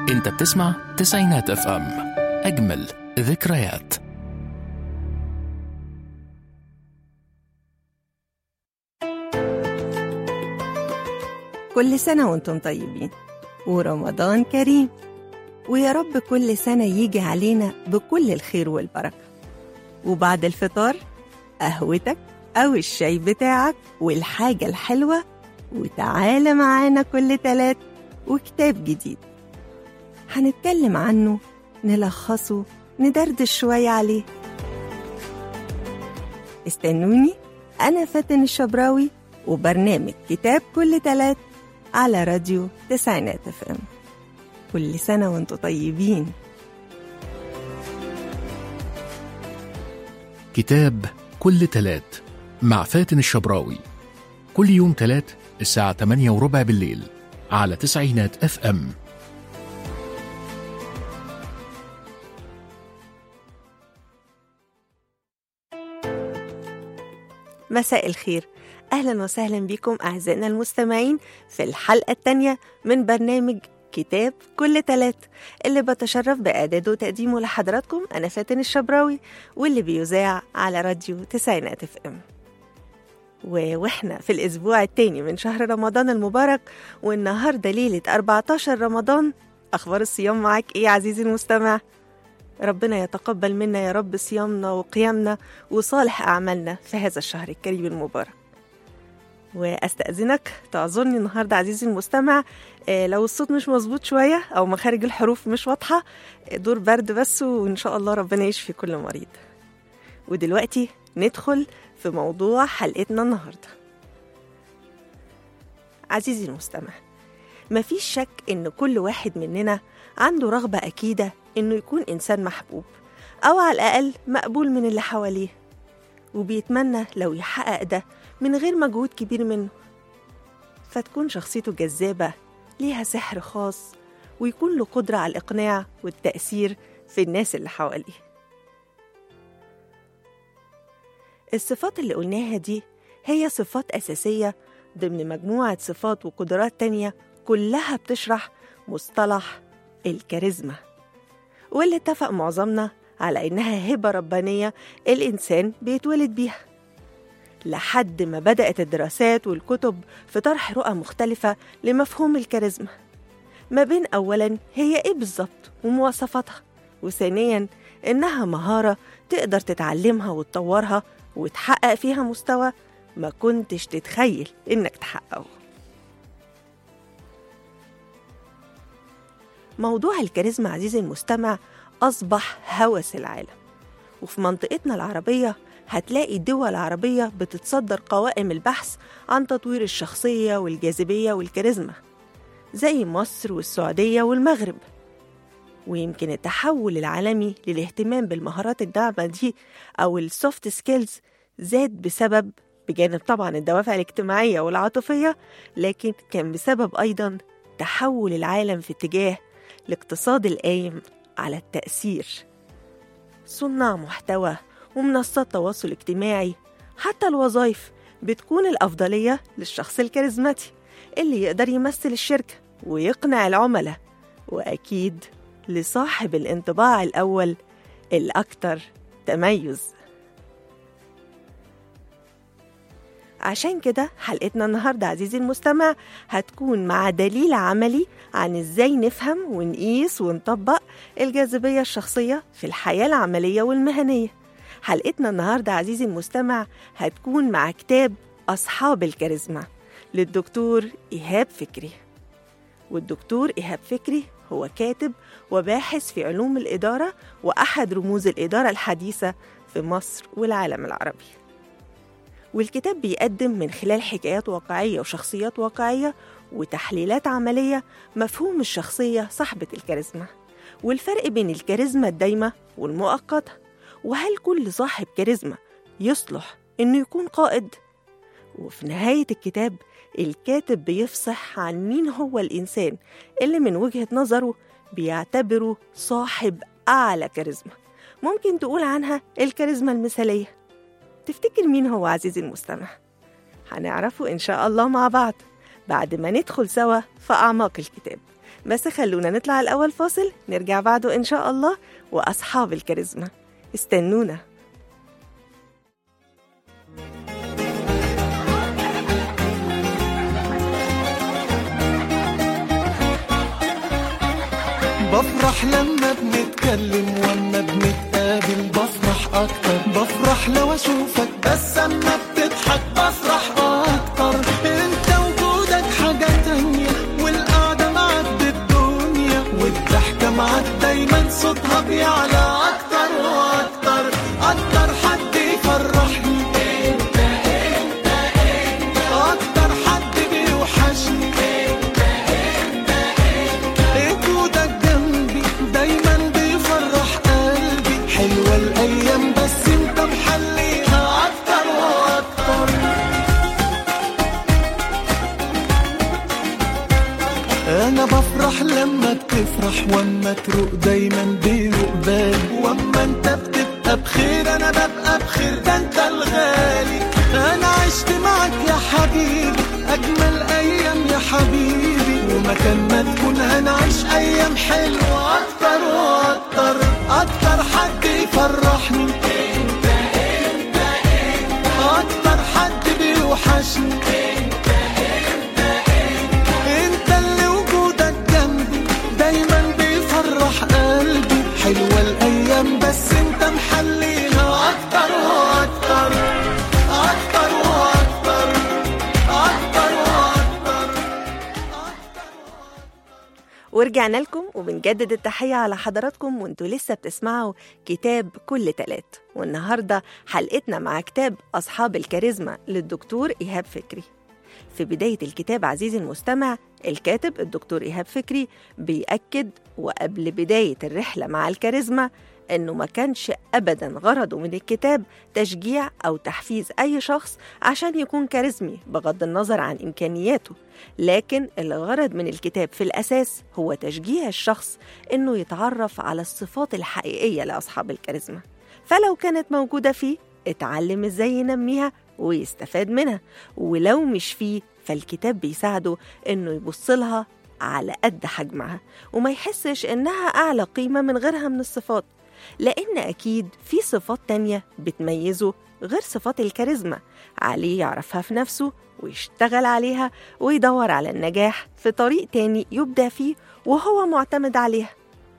انت بتسمع تسعينات اف ام اجمل ذكريات كل سنة وانتم طيبين ورمضان كريم ويا رب كل سنة يجي علينا بكل الخير والبركة وبعد الفطار قهوتك أو الشاي بتاعك والحاجة الحلوة وتعالى معانا كل تلات وكتاب جديد هنتكلم عنه نلخصه ندردش شوية عليه استنوني أنا فاتن الشبراوي وبرنامج كتاب كل تلات على راديو تسعينات اف ام كل سنة وانتم طيبين كتاب كل تلات مع فاتن الشبراوي كل يوم تلات الساعة 8 وربع بالليل على تسعينات اف ام مساء الخير أهلا وسهلا بكم أعزائنا المستمعين في الحلقة الثانية من برنامج كتاب كل تلات اللي بتشرف بإعداده وتقديمه لحضراتكم أنا فاتن الشبراوي واللي بيذاع على راديو تسعينات اف ام و- واحنا في الأسبوع التاني من شهر رمضان المبارك والنهاردة ليلة 14 رمضان أخبار الصيام معاك إيه يا عزيزي المستمع؟ ربنا يتقبل منا يا رب صيامنا وقيامنا وصالح أعمالنا في هذا الشهر الكريم المبارك واستاذنك تعذرني النهارده عزيزي المستمع آه، لو الصوت مش مظبوط شويه او مخارج الحروف مش واضحه آه، دور برد بس وان شاء الله ربنا يشفي كل مريض ودلوقتي ندخل في موضوع حلقتنا النهارده عزيزي المستمع مفيش شك ان كل واحد مننا عنده رغبه اكيده انه يكون انسان محبوب او على الاقل مقبول من اللي حواليه وبيتمنى لو يحقق ده من غير مجهود كبير منه فتكون شخصيته جذابة ليها سحر خاص ويكون له قدرة على الإقناع والتأثير في الناس اللي حواليه الصفات اللي قلناها دي هي صفات أساسية ضمن مجموعة صفات وقدرات تانية كلها بتشرح مصطلح الكاريزما واللي اتفق معظمنا على إنها هبة ربانية الإنسان بيتولد بيها لحد ما بدأت الدراسات والكتب في طرح رؤى مختلفة لمفهوم الكاريزما ما بين أولا هي إيه بالظبط ومواصفاتها وثانيا إنها مهارة تقدر تتعلمها وتطورها وتحقق فيها مستوى ما كنتش تتخيل إنك تحققه موضوع الكاريزما عزيزي المستمع أصبح هوس العالم وفي منطقتنا العربية هتلاقي الدول العربية بتتصدر قوائم البحث عن تطوير الشخصية والجاذبية والكاريزما زي مصر والسعودية والمغرب ويمكن التحول العالمي للاهتمام بالمهارات الناعمة دي أو السوفت سكيلز زاد بسبب بجانب طبعا الدوافع الاجتماعية والعاطفية لكن كان بسبب أيضا تحول العالم في اتجاه الاقتصاد القايم على التأثير صناع محتوى ومنصات تواصل اجتماعي حتى الوظائف بتكون الأفضلية للشخص الكاريزماتي اللي يقدر يمثل الشركة ويقنع العملاء وأكيد لصاحب الانطباع الأول الأكثر تميز عشان كده حلقتنا النهاردة عزيزي المستمع هتكون مع دليل عملي عن ازاي نفهم ونقيس ونطبق الجاذبية الشخصية في الحياة العملية والمهنية حلقتنا النهاردة عزيزي المستمع هتكون مع كتاب أصحاب الكاريزما للدكتور إيهاب فكري والدكتور إيهاب فكري هو كاتب وباحث في علوم الإدارة وأحد رموز الإدارة الحديثة في مصر والعالم العربي والكتاب بيقدم من خلال حكايات واقعية وشخصيات واقعية وتحليلات عملية مفهوم الشخصية صاحبة الكاريزما والفرق بين الكاريزما الدايمة والمؤقتة وهل كل صاحب كاريزما يصلح إنه يكون قائد؟ وفي نهاية الكتاب الكاتب بيفصح عن مين هو الإنسان اللي من وجهة نظره بيعتبره صاحب أعلى كاريزما ممكن تقول عنها الكاريزما المثالية تفتكر مين هو عزيزي المستمع؟ هنعرفه إن شاء الله مع بعض بعد ما ندخل سوا في أعماق الكتاب بس خلونا نطلع الأول فاصل نرجع بعده إن شاء الله وأصحاب الكاريزما استنونا بفرح لما بنتكلم واما بنتقابل بفرح اكتر بفرح لو اشوفك بس اما بتضحك بفرح اكتر انت وجودك حاجة تانية والقعدة معاك بالدنيا والضحكة معاك دايما صوتها بيعلى اكتر واكتر اكتر حد يفرحني انت انت انت اكتر حد بيوحشني وجودك جنبي دايما بيفرح قلبي حلوة الأيام بس انت محليها أكتر وأكتر أنا بفرح لما بتفرح واما تروق دايما بيروق بالي واما انت بتبقى بخير أنا ببقى بخير ده انت الغالي أنا عشت معاك يا حبيبي أجمل أيام يا حبيبي ومكان ما تكون هنعيش أيام حلوة أكتر وأكتر أكتر حد يفرحني انت انت انت أكتر حد بيوحشني انت انت انت انت اللي وجودك جنبي دايما بيفرح قلبي حلوة الأيام بس انت محليها أكتر وأكتر أكتر وأكتر أكتر وأكتر ورجعنا لكم وبنجدد التحية على حضراتكم وانتوا لسه بتسمعوا كتاب كل تلات والنهاردة حلقتنا مع كتاب أصحاب الكاريزما للدكتور إيهاب فكري في بداية الكتاب عزيزي المستمع الكاتب الدكتور إيهاب فكري بيأكد وقبل بداية الرحلة مع الكاريزما إنه ما كانش أبدا غرضه من الكتاب تشجيع أو تحفيز أي شخص عشان يكون كاريزمي بغض النظر عن إمكانياته لكن الغرض من الكتاب في الأساس هو تشجيع الشخص إنه يتعرف على الصفات الحقيقية لأصحاب الكاريزما فلو كانت موجودة فيه اتعلم إزاي ينميها ويستفاد منها ولو مش فيه فالكتاب بيساعده إنه يبص لها على قد حجمها وما يحسش إنها أعلى قيمة من غيرها من الصفات لأن أكيد في صفات تانية بتميزه غير صفات الكاريزما عليه يعرفها في نفسه ويشتغل عليها ويدور على النجاح في طريق تاني يبدع فيه وهو معتمد عليها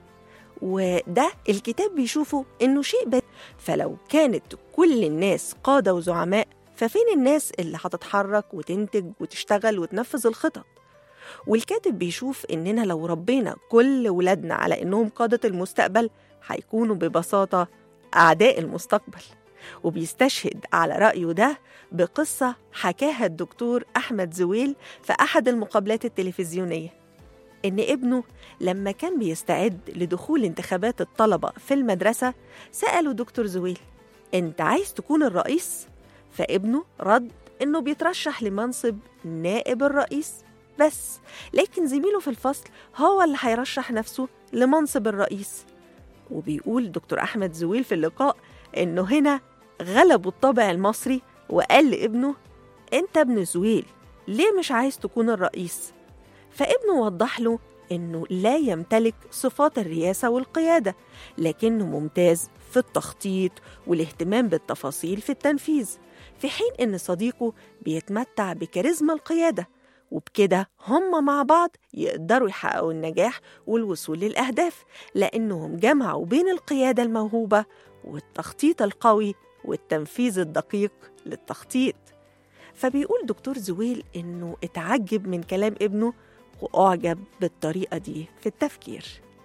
وده الكتاب بيشوفه إنه شيء بس فلو كانت كل الناس قادة وزعماء ففين الناس اللي هتتحرك وتنتج وتشتغل وتنفذ الخطط والكاتب بيشوف إننا لو ربينا كل ولادنا على إنهم قادة المستقبل هيكونوا ببساطة أعداء المستقبل وبيستشهد على رأيه ده بقصة حكاها الدكتور أحمد زويل في أحد المقابلات التلفزيونية إن ابنه لما كان بيستعد لدخول انتخابات الطلبة في المدرسة سأله دكتور زويل أنت عايز تكون الرئيس؟ فابنه رد إنه بيترشح لمنصب نائب الرئيس بس لكن زميله في الفصل هو اللي هيرشح نفسه لمنصب الرئيس وبيقول دكتور أحمد زويل في اللقاء إنه هنا غلبوا الطابع المصري وقال لابنه أنت ابن زويل ليه مش عايز تكون الرئيس؟ فابنه وضح له إنه لا يمتلك صفات الرياسة والقيادة لكنه ممتاز في التخطيط والاهتمام بالتفاصيل في التنفيذ في حين إن صديقه بيتمتع بكاريزما القيادة وبكده هم مع بعض يقدروا يحققوا النجاح والوصول للأهداف لأنهم جمعوا بين القيادة الموهوبة والتخطيط القوي والتنفيذ الدقيق للتخطيط فبيقول دكتور زويل إنه اتعجب من كلام ابنه وأعجب بالطريقة دي في التفكير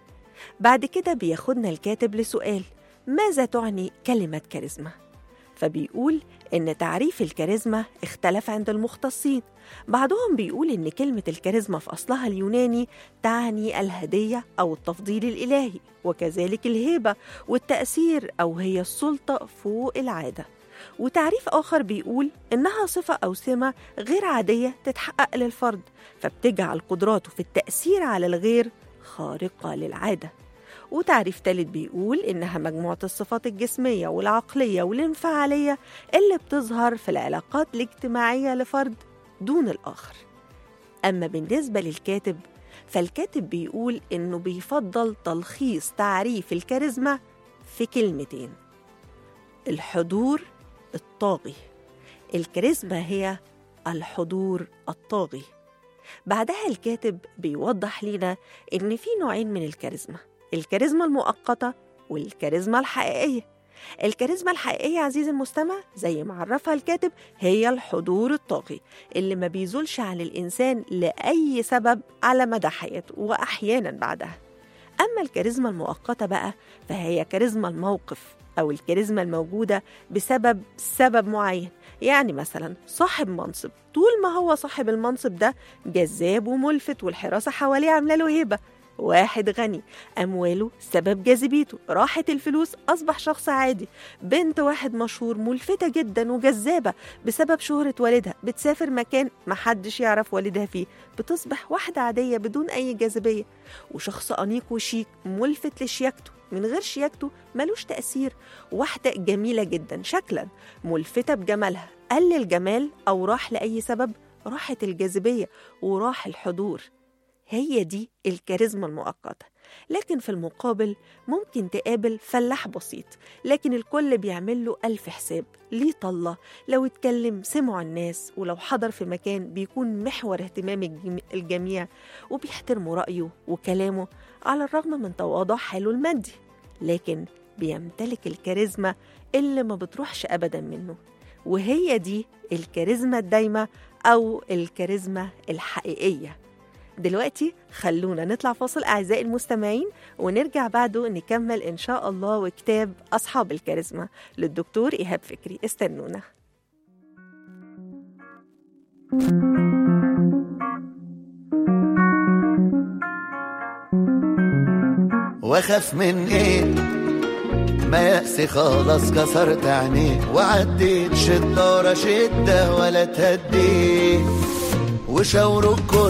بعد كده بياخدنا الكاتب لسؤال ماذا تعني كلمة كاريزما؟ فبيقول إن تعريف الكاريزما اختلف عند المختصين بعضهم بيقول إن كلمة الكاريزما في أصلها اليوناني تعني الهدية أو التفضيل الإلهي وكذلك الهيبة والتأثير أو هي السلطة فوق العادة وتعريف آخر بيقول إنها صفة أو سمة غير عادية تتحقق للفرد فبتجعل قدراته في التأثير على الغير خارقة للعادة وتعريف تالت بيقول إنها مجموعة الصفات الجسمية والعقلية والانفعالية اللي بتظهر في العلاقات الاجتماعية لفرد دون الآخر أما بالنسبة للكاتب فالكاتب بيقول إنه بيفضل تلخيص تعريف الكاريزما في كلمتين الحضور الطاغي الكاريزما هي الحضور الطاغي بعدها الكاتب بيوضح لنا إن في نوعين من الكاريزما الكاريزما المؤقتة والكاريزما الحقيقية الكاريزما الحقيقية عزيزي المستمع زي ما عرفها الكاتب هي الحضور الطاغي اللي ما بيزولش عن الإنسان لأي سبب على مدى حياته وأحيانا بعدها أما الكاريزما المؤقتة بقى فهي كاريزما الموقف أو الكاريزما الموجودة بسبب سبب معين يعني مثلا صاحب منصب طول ما هو صاحب المنصب ده جذاب وملفت والحراسة حواليه عاملة له هيبة واحد غني أمواله سبب جاذبيته راحت الفلوس أصبح شخص عادي بنت واحد مشهور ملفتة جدا وجذابة بسبب شهرة والدها بتسافر مكان محدش يعرف والدها فيه بتصبح واحدة عادية بدون أي جاذبية وشخص أنيق وشيك ملفت لشياكته من غير شياكته ملوش تأثير واحدة جميلة جدا شكلا ملفتة بجمالها قل الجمال أو راح لأي سبب راحت الجاذبية وراح الحضور هي دي الكاريزما المؤقتة لكن في المقابل ممكن تقابل فلاح بسيط لكن الكل بيعمل له ألف حساب ليه طلة لو اتكلم سمعوا الناس ولو حضر في مكان بيكون محور اهتمام الجم- الجميع وبيحترموا رأيه وكلامه على الرغم من تواضع حاله المادي لكن بيمتلك الكاريزما اللي ما بتروحش أبدا منه وهي دي الكاريزما الدايمة أو الكاريزما الحقيقية دلوقتي خلونا نطلع فاصل أعزائي المستمعين ونرجع بعده نكمل إن شاء الله وكتاب أصحاب الكاريزما للدكتور إيهاب فكري استنونا واخاف من ايه ما يأسي خلاص كسرت عينيه وعديت شدة ورا شدة ولا تهديت وشاوروا الكل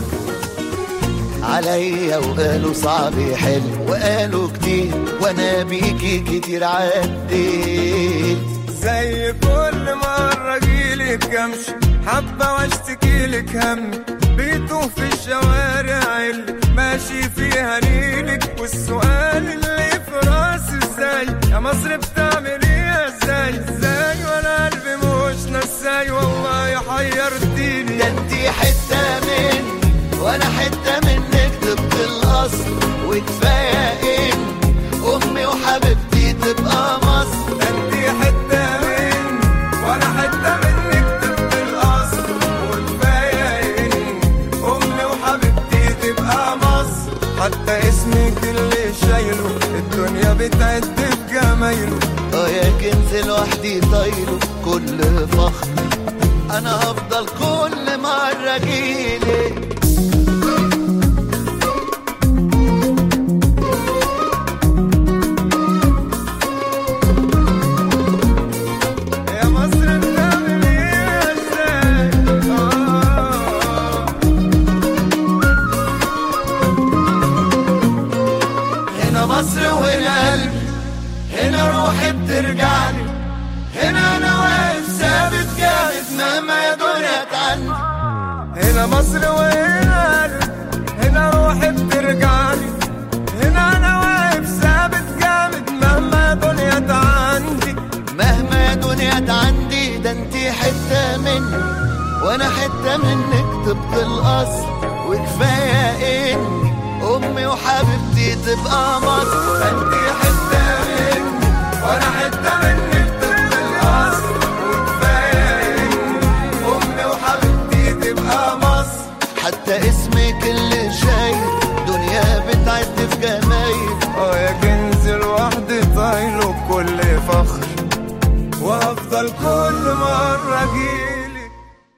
عليا وقالوا صعب يحل وقالوا كتير وانا بيكي كتير عديت زي كل مرة جيلك امشي حبة واشتكي لك همي بيتوه في الشوارع اللي ماشي فيها نيلك والسؤال اللي في راسي ازاي يا مصر بتعمل ايه ازاي ازاي وانا قلبي مش نساي والله حيرتيني ده انتي حتة مني وانا حتة منك طبق الاصل وكفاية ان امي وحبيبتي تبقى مصر انتي حتة مني وانا حتة منك تبقى الاصل وكفاية ان امي وحبيبتي تبقى مصر حتى اسمك اللي شايله الدنيا بتعد بجمايله اه يا كنز لوحدي طايله كل فخر انا هفضل كل مرة جيلك يا مصر بتعمل ايه ازاي آه. هنا مصر وهنا قلبي هنا روحي بترجعلي هنا انا واقف ثابت جامد مهما يا دنيا تعني هنا مصر وهنا قلبي، هنا روحي بترجعلي هنا انا واقف ثابت جامد مهما دنيا عندي مهما يا دنيا عندي ده انتي حتة مني وانا حتة منك طبق الاصل وكفاية اني امي وحبيبتي تبقى مصر انتي حتة مني وانا حتة منك طبق الاصل وكفاية اني امي وحبيبتي تبقى مصر حتى اسمك اللي شايل دنيا بتعد في جمايل اه يا كنز لوحدي طايله بكل فخر وهفضل كل مرة اجيلك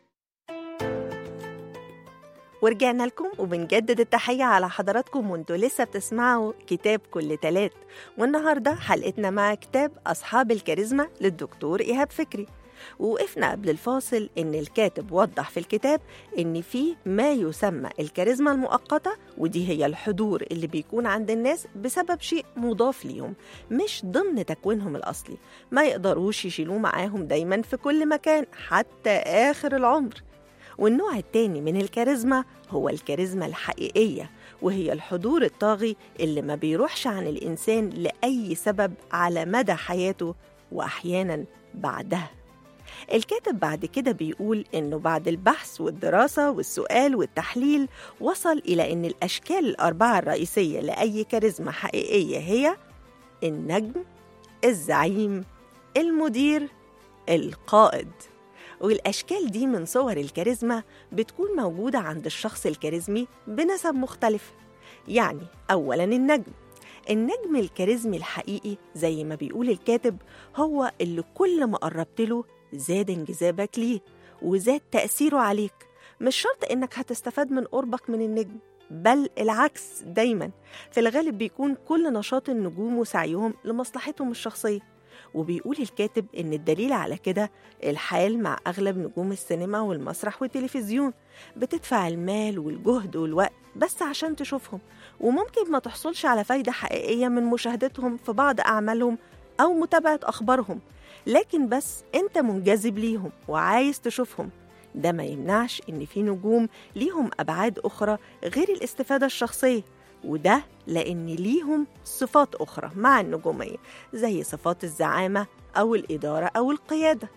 ورجعنا لكم وبنجدد التحية على حضراتكم وانتوا لسه بتسمعوا كتاب كل تلات والنهاردة حلقتنا مع كتاب أصحاب الكاريزما للدكتور إيهاب فكري ووقفنا قبل الفاصل إن الكاتب وضح في الكتاب إن في ما يسمى الكاريزما المؤقتة ودي هي الحضور اللي بيكون عند الناس بسبب شيء مضاف ليهم مش ضمن تكوينهم الأصلي ما يقدروش يشيلوه معاهم دايما في كل مكان حتى آخر العمر والنوع التاني من الكاريزما هو الكاريزما الحقيقية وهي الحضور الطاغي اللي ما بيروحش عن الإنسان لأي سبب على مدى حياته وأحيانا بعدها الكاتب بعد كده بيقول إنه بعد البحث والدراسة والسؤال والتحليل وصل إلى إن الأشكال الأربعة الرئيسية لأي كاريزما حقيقية هي النجم الزعيم المدير القائد والأشكال دي من صور الكاريزما بتكون موجودة عند الشخص الكاريزمي بنسب مختلفة يعني أولا النجم النجم الكاريزمي الحقيقي زي ما بيقول الكاتب هو اللي كل ما قربت له زاد انجذابك ليه وزاد تأثيره عليك مش شرط إنك هتستفاد من قربك من النجم بل العكس دايما في الغالب بيكون كل نشاط النجوم وسعيهم لمصلحتهم الشخصية وبيقول الكاتب إن الدليل على كده الحال مع أغلب نجوم السينما والمسرح والتلفزيون بتدفع المال والجهد والوقت بس عشان تشوفهم وممكن ما تحصلش على فايدة حقيقية من مشاهدتهم في بعض أعمالهم أو متابعة أخبارهم لكن بس أنت منجذب ليهم وعايز تشوفهم ده ما يمنعش إن في نجوم ليهم أبعاد أخرى غير الاستفادة الشخصية وده لأن ليهم صفات أخرى مع النجومية زي صفات الزعامة أو الإدارة أو القيادة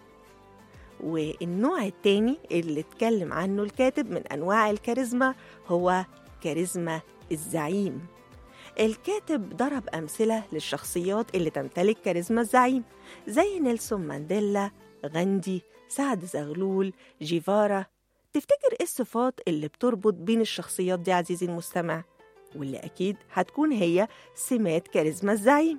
والنوع التاني اللي اتكلم عنه الكاتب من أنواع الكاريزما هو كاريزما الزعيم الكاتب ضرب أمثلة للشخصيات اللي تمتلك كاريزما الزعيم زي نيلسون مانديلا غاندي سعد زغلول جيفارا تفتكر ايه الصفات اللي بتربط بين الشخصيات دي عزيزي المستمع واللي أكيد هتكون هي سمات كاريزما الزعيم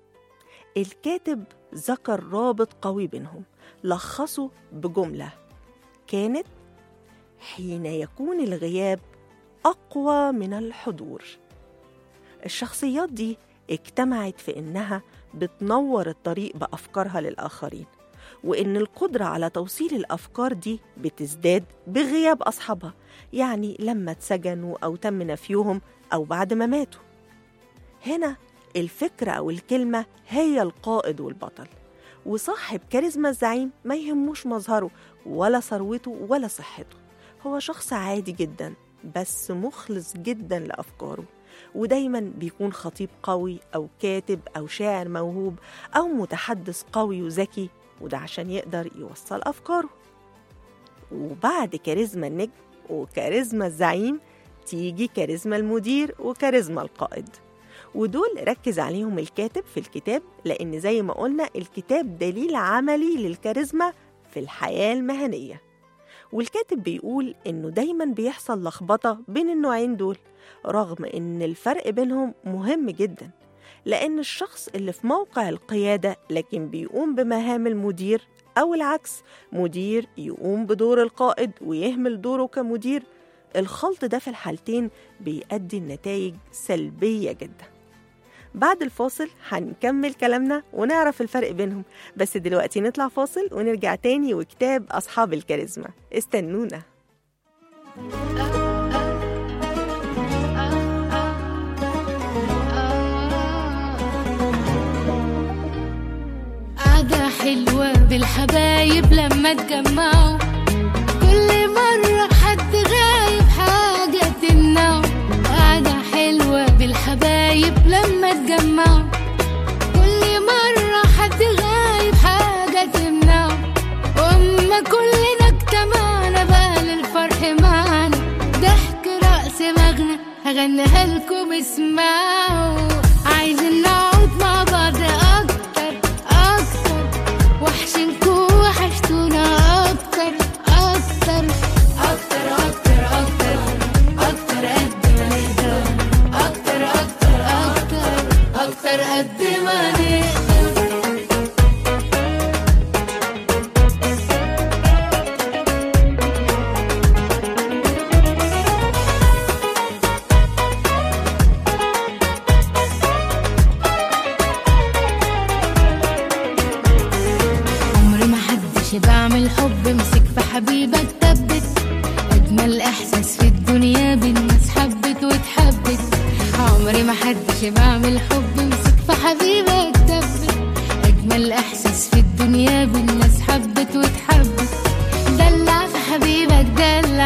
الكاتب ذكر رابط قوي بينهم لخصه بجملة كانت حين يكون الغياب أقوى من الحضور الشخصيات دي اجتمعت في إنها بتنور الطريق بأفكارها للآخرين وإن القدرة على توصيل الأفكار دي بتزداد بغياب أصحابها يعني لما اتسجنوا أو تم نفيهم أو بعد ما ماتوا هنا الفكرة أو الكلمة هي القائد والبطل وصاحب كاريزما الزعيم ما يهموش مظهره ولا ثروته ولا صحته هو شخص عادي جدا بس مخلص جدا لأفكاره ودايما بيكون خطيب قوي أو كاتب أو شاعر موهوب أو متحدث قوي وذكي وده عشان يقدر يوصل أفكاره وبعد كاريزما النجم وكاريزما الزعيم تيجي كاريزما المدير وكاريزما القائد ودول ركز عليهم الكاتب في الكتاب لأن زي ما قلنا الكتاب دليل عملي للكاريزما في الحياة المهنية والكاتب بيقول إنه دايما بيحصل لخبطة بين النوعين دول رغم إن الفرق بينهم مهم جدا لأن الشخص اللي في موقع القيادة لكن بيقوم بمهام المدير أو العكس مدير يقوم بدور القائد ويهمل دوره كمدير الخلط ده في الحالتين بيؤدي لنتائج سلبية جدا بعد الفاصل هنكمل كلامنا ونعرف الفرق بينهم بس دلوقتي نطلع فاصل ونرجع تاني وكتاب أصحاب الكاريزما استنونا قعدة حلوة بالحبايب لما اتجمعوا كل مرة حد غايب حاجة تمنعه قعدة حلوة بالحبايب لما اتجمعوا كل مرة حد غايب حاجة تمنعه وأما كلنا اجتمعنا بقى للفرح معانا ضحك رقص مغنى هغنيها لكم اسمعوا عايزين نقعد مع بعض أكتر أكتر وحشنكوا وحشتونا أكتر أكتر أكتر أكتر أكتر أكتر قد ما نقدر أكتر أكتر أكتر أكتر قد ما نقدر عمر ما حدش بعمل حب مسك في حبيبك ثبت اجمل احساس في الدنيا بالناس حبت واتحبت عمري ما حدش بعمل حب مسك في حبيبك ثبت اجمل احساس في الدنيا بالناس حبت واتحبت دلع في حبيبك دلع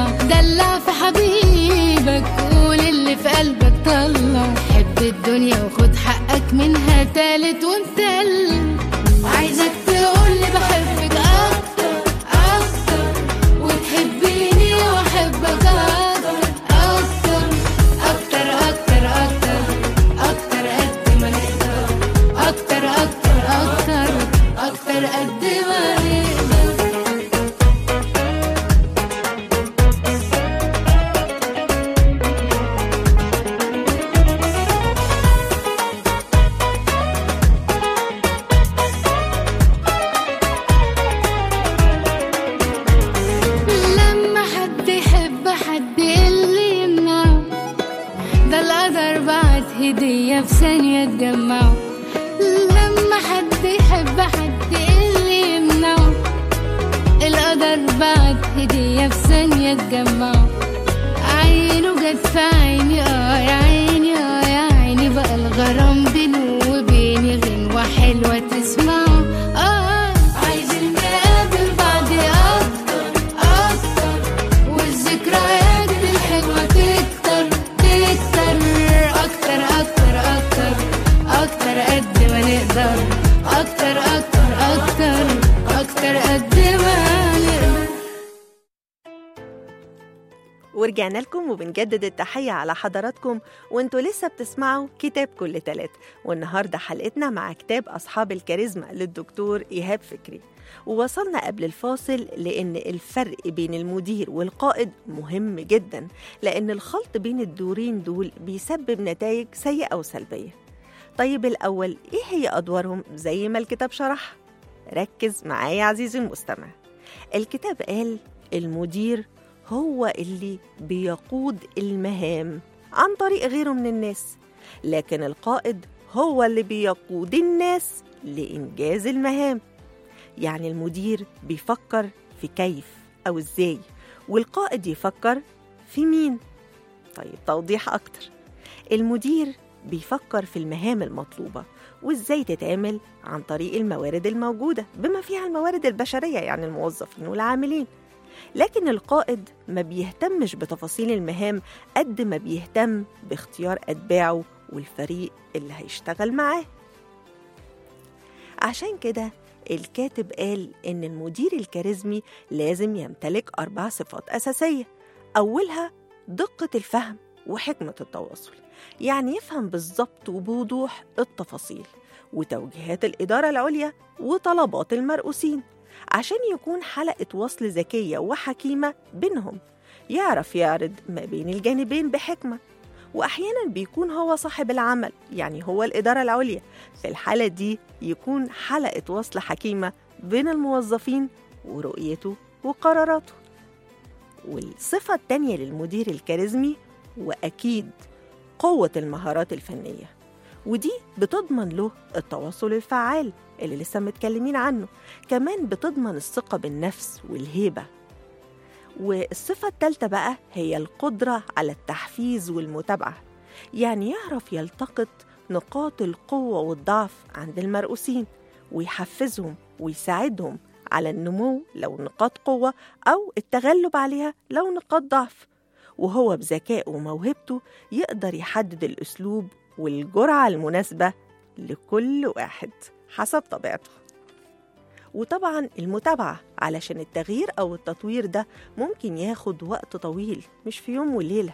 طلع دلع في حبيبك قول اللي في قلبك طلع حب الدنيا وخد حقك منها تالت ومتل عايزك تقول لي بحبك اكتر اكتر وتحبيني واحبك اكتر اكتر اكتر اكتر اكتر اكتر قد ما نقدر اكتر اكتر اكتر اكتر قد ما نقدر لما حد يحب حد اللي يمنعه ده القدر بعت هدية في ثانية تجمعه لما حد يحب حد اللي يمنعه القدر بعت هدية في ثانية تجمعه عينه جت في عيني اه يا عيني اه يا عيني بقى الغرام بينه وبيني غنوة حلوة تسمعه اه عايزين نقابل بعض اكتر اكتر والذكريات الحلوة تكتر تكتر اكتر اكتر اكتر اكتر قد ما نقدر اكتر اكتر اكتر اكتر قد ما نقدر ورجعنا لكم وبنجدد التحية على حضراتكم وانتوا لسه بتسمعوا كتاب كل تلات والنهاردة حلقتنا مع كتاب أصحاب الكاريزما للدكتور إيهاب فكري ووصلنا قبل الفاصل لأن الفرق بين المدير والقائد مهم جدا لأن الخلط بين الدورين دول بيسبب نتائج سيئة وسلبية طيب الأول إيه هي أدوارهم زي ما الكتاب شرح؟ ركز معايا عزيزي المستمع الكتاب قال المدير هو اللي بيقود المهام عن طريق غيره من الناس لكن القائد هو اللي بيقود الناس لإنجاز المهام يعني المدير بيفكر في كيف أو إزاي والقائد يفكر في مين طيب توضيح أكتر المدير بيفكر في المهام المطلوبة وإزاي تتعمل عن طريق الموارد الموجودة بما فيها الموارد البشرية يعني الموظفين والعاملين لكن القائد ما بيهتمش بتفاصيل المهام قد ما بيهتم باختيار أتباعه والفريق اللي هيشتغل معاه عشان كده الكاتب قال إن المدير الكاريزمي لازم يمتلك أربع صفات أساسية أولها دقة الفهم وحكمة التواصل يعني يفهم بالظبط وبوضوح التفاصيل وتوجيهات الإدارة العليا وطلبات المرؤوسين عشان يكون حلقة وصل ذكية وحكيمة بينهم يعرف يعرض ما بين الجانبين بحكمة وأحيانا بيكون هو صاحب العمل يعني هو الإدارة العليا في الحالة دي يكون حلقة وصل حكيمة بين الموظفين ورؤيته وقراراته والصفة التانية للمدير الكاريزمي وأكيد قوة المهارات الفنية ودي بتضمن له التواصل الفعال اللي لسه متكلمين عنه كمان بتضمن الثقة بالنفس والهيبة والصفة التالتة بقى هي القدرة على التحفيز والمتابعة يعني يعرف يلتقط نقاط القوة والضعف عند المرؤوسين ويحفزهم ويساعدهم على النمو لو نقاط قوة أو التغلب عليها لو نقاط ضعف وهو بذكائه وموهبته يقدر يحدد الأسلوب والجرعة المناسبة لكل واحد حسب طبيعته وطبعا المتابعة علشان التغيير أو التطوير ده ممكن ياخد وقت طويل مش في يوم وليلة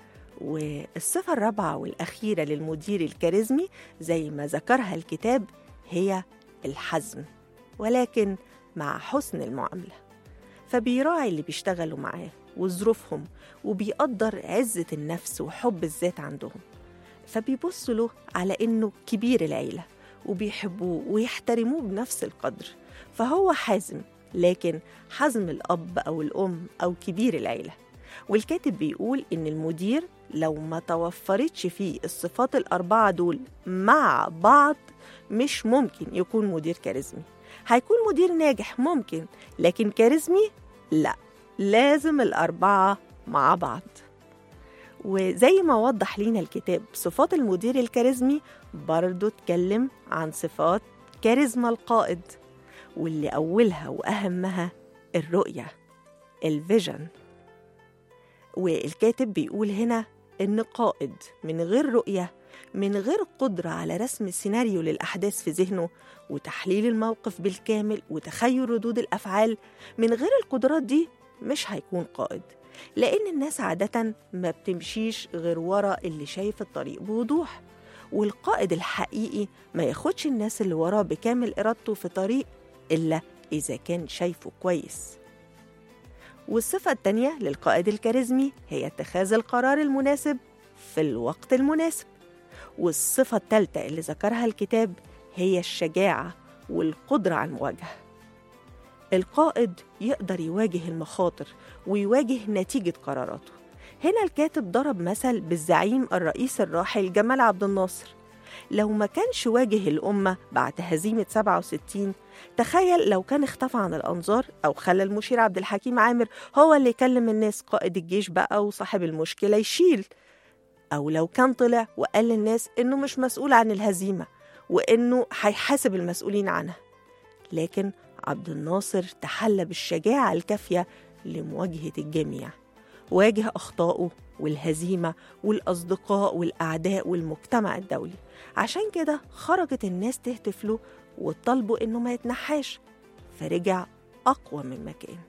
والصفة الرابعة والأخيرة للمدير الكاريزمي زي ما ذكرها الكتاب هي الحزم ولكن مع حسن المعاملة فبيراعي اللي بيشتغلوا معاه وظروفهم وبيقدر عزة النفس وحب الذات عندهم فبيبصوا له على إنه كبير العيلة وبيحبوه ويحترموه بنفس القدر فهو حازم لكن حزم الأب أو الأم أو كبير العيلة والكاتب بيقول إن المدير لو ما توفرتش فيه الصفات الأربعة دول مع بعض مش ممكن يكون مدير كاريزمي هيكون مدير ناجح ممكن لكن كاريزمي لا لازم الأربعة مع بعض وزي ما وضح لينا الكتاب صفات المدير الكاريزمي برضو اتكلم عن صفات كاريزما القائد واللي أولها وأهمها الرؤية الفيجن والكاتب بيقول هنا إن قائد من غير رؤية من غير قدرة على رسم السيناريو للأحداث في ذهنه وتحليل الموقف بالكامل وتخيل ردود الأفعال من غير القدرات دي مش هيكون قائد لأن الناس عادة ما بتمشيش غير ورا اللي شايف الطريق بوضوح والقائد الحقيقي ما ياخدش الناس اللي وراه بكامل إرادته في طريق إلا إذا كان شايفه كويس والصفة التانية للقائد الكاريزمي هي اتخاذ القرار المناسب في الوقت المناسب والصفة التالتة اللي ذكرها الكتاب هي الشجاعة والقدرة على المواجهة القائد يقدر يواجه المخاطر ويواجه نتيجة قراراته هنا الكاتب ضرب مثل بالزعيم الرئيس الراحل جمال عبد الناصر لو ما كانش واجه الأمة بعد هزيمة 67 تخيل لو كان اختفى عن الأنظار أو خلى المشير عبد الحكيم عامر هو اللي يكلم الناس قائد الجيش بقى وصاحب المشكلة يشيل أو لو كان طلع وقال للناس إنه مش مسؤول عن الهزيمة وإنه هيحاسب المسؤولين عنها لكن عبد الناصر تحلى بالشجاعة الكافية لمواجهة الجميع واجه أخطائه والهزيمة والأصدقاء والأعداء والمجتمع الدولي عشان كده خرجت الناس تهتف له وطلبوا إنه ما يتنحاش فرجع أقوى من مكان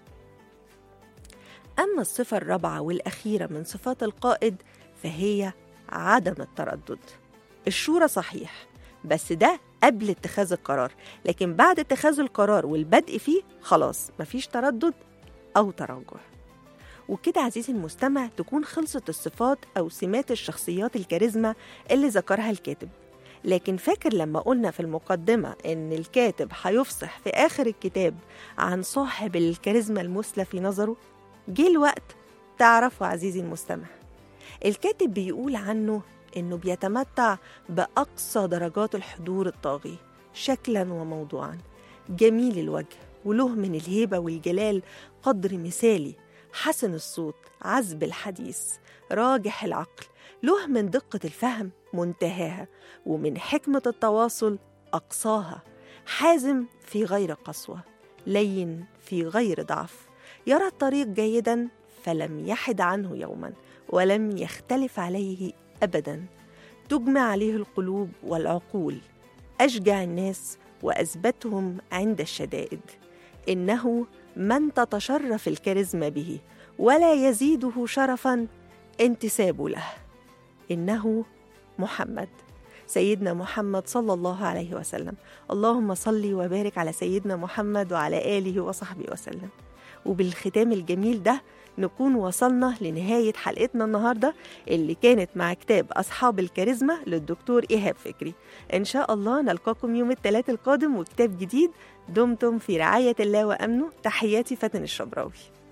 أما الصفة الرابعة والأخيرة من صفات القائد فهي عدم التردد الشورى صحيح بس ده قبل اتخاذ القرار لكن بعد اتخاذ القرار والبدء فيه خلاص مفيش تردد أو تراجع وكده عزيزي المستمع تكون خلصت الصفات أو سمات الشخصيات الكاريزما اللي ذكرها الكاتب لكن فاكر لما قلنا في المقدمة إن الكاتب هيفصح في آخر الكتاب عن صاحب الكاريزما المثلى في نظره جه الوقت تعرفه عزيزي المستمع الكاتب بيقول عنه إنه بيتمتع بأقصى درجات الحضور الطاغي شكلا وموضوعا جميل الوجه وله من الهيبة والجلال قدر مثالي حسن الصوت عذب الحديث راجح العقل له من دقة الفهم منتهاها ومن حكمة التواصل أقصاها حازم في غير قسوة لين في غير ضعف يرى الطريق جيدا فلم يحد عنه يوما ولم يختلف عليه أبدا تجمع عليه القلوب والعقول أشجع الناس وأثبتهم عند الشدائد إنه من تتشرف الكاريزما به ولا يزيده شرفا انتساب له انه محمد سيدنا محمد صلى الله عليه وسلم اللهم صل وبارك على سيدنا محمد وعلى اله وصحبه وسلم وبالختام الجميل ده نكون وصلنا لنهاية حلقتنا النهاردة اللي كانت مع كتاب أصحاب الكاريزما للدكتور إيهاب فكري إن شاء الله نلقاكم يوم الثلاث القادم وكتاب جديد دمتم في رعاية الله وأمنه تحياتي فاتن الشبراوي